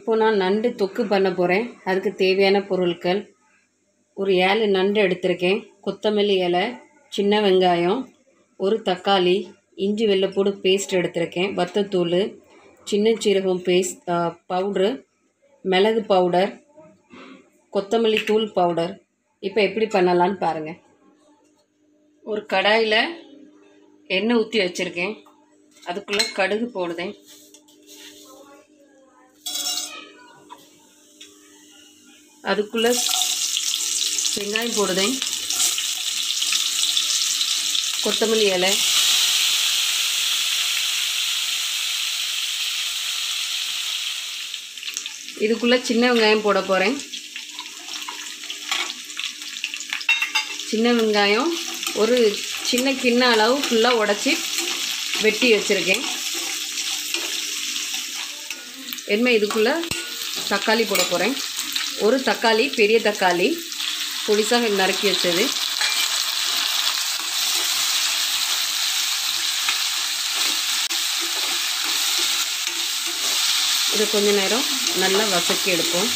இப்போ நான் நண்டு தொக்கு பண்ண போகிறேன் அதுக்கு தேவையான பொருட்கள் ஒரு ஏழு நண்டு எடுத்திருக்கேன் கொத்தமல்லி இலை சின்ன வெங்காயம் ஒரு தக்காளி இஞ்சி வெள்ளைப்பூடு பேஸ்ட் எடுத்திருக்கேன் வத்தத்தூள் சின்ன சீரகம் பேஸ்ட் பவுட்ரு மிளகு பவுடர் கொத்தமல்லி தூள் பவுடர் இப்போ எப்படி பண்ணலான்னு பாருங்கள் ஒரு கடாயில் எண்ணெய் ஊற்றி வச்சுருக்கேன் அதுக்குள்ளே கடுகு போடுதேன் அதுக்குள்ளே வெங்காயம் போடுதேன் கொத்தமல்லி இலை இதுக்குள்ளே சின்ன வெங்காயம் போட போகிறேன் சின்ன வெங்காயம் ஒரு சின்ன கிண்ண அளவு ஃபுல்லாக உடச்சி வெட்டி வச்சுருக்கேன் என்ன இதுக்குள்ளே தக்காளி போட போகிறேன் ஒரு தக்காளி பெரிய தக்காளி பொடிசாக நறுக்கி வச்சது இதை கொஞ்ச நேரம் நல்லா வசக்கி எடுப்போம்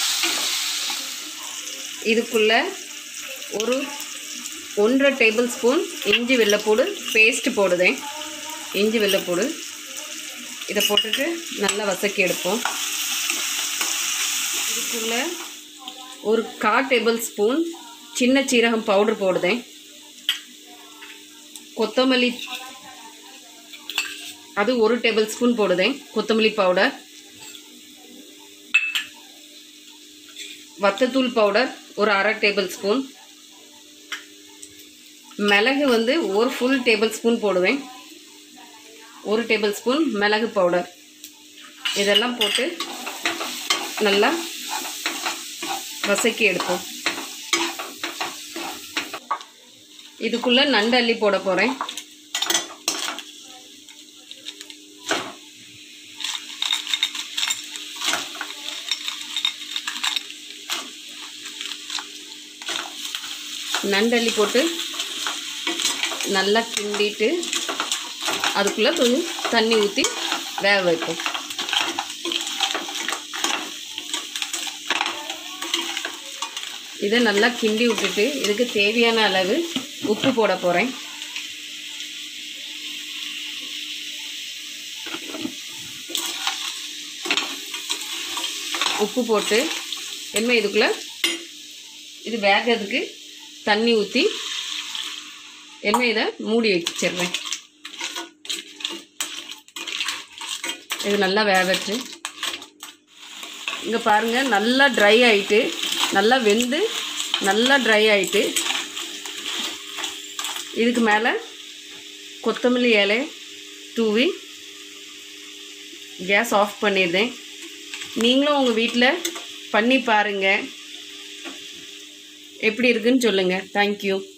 இதுக்குள்ளே ஒரு ஒன்றரை டேபிள் ஸ்பூன் இஞ்சி வெள்ளைப்பூடு பேஸ்ட் போடுதேன் இஞ்சி வெள்ளைப்பூடு இதை போட்டுட்டு நல்லா வசக்கி எடுப்போம் இதுக்குள்ளே ஒரு கா டேபிள் ஸ்பூன் சின்ன சீரகம் பவுடர் போடுதேன் கொத்தமல்லி அது ஒரு டேபிள் ஸ்பூன் போடுதேன் கொத்தமல்லி பவுடர் வத்தத்தூள் பவுடர் ஒரு அரை டேபிள் ஸ்பூன் மிளகு வந்து ஒரு ஃபுல் டேபிள் ஸ்பூன் போடுவேன் ஒரு டேபிள் ஸ்பூன் மிளகு பவுடர் இதெல்லாம் போட்டு நல்லா வசக்கி எடுப்போம் இதுக்குள்ளே நண்டு அள்ளி போட போகிறேன் நண்டள்ளி போட்டு நல்லா கிண்டிட்டு அதுக்குள்ளே கொஞ்சம் தண்ணி ஊற்றி வேக வைப்போம் இதை நல்லா கிண்டி விட்டுட்டு இதுக்கு தேவையான அளவு உப்பு போட போகிறேன் உப்பு போட்டு என்ன இதுக்குள்ளே இது வேகிறதுக்கு தண்ணி ஊற்றி என்ன இதை மூடி வச்சிடுறேன் இது நல்லா வேகட்டு இங்கே பாருங்கள் நல்லா ட்ரை ஆகிட்டு நல்லா வெந்து நல்லா ட்ரை ஆகிட்டு இதுக்கு மேலே கொத்தமல்லி இலை தூவி கேஸ் ஆஃப் பண்ணிடுறேன் நீங்களும் உங்கள் வீட்டில் பண்ணி பாருங்கள் எப்படி இருக்குன்னு சொல்லுங்கள் தேங்க்யூ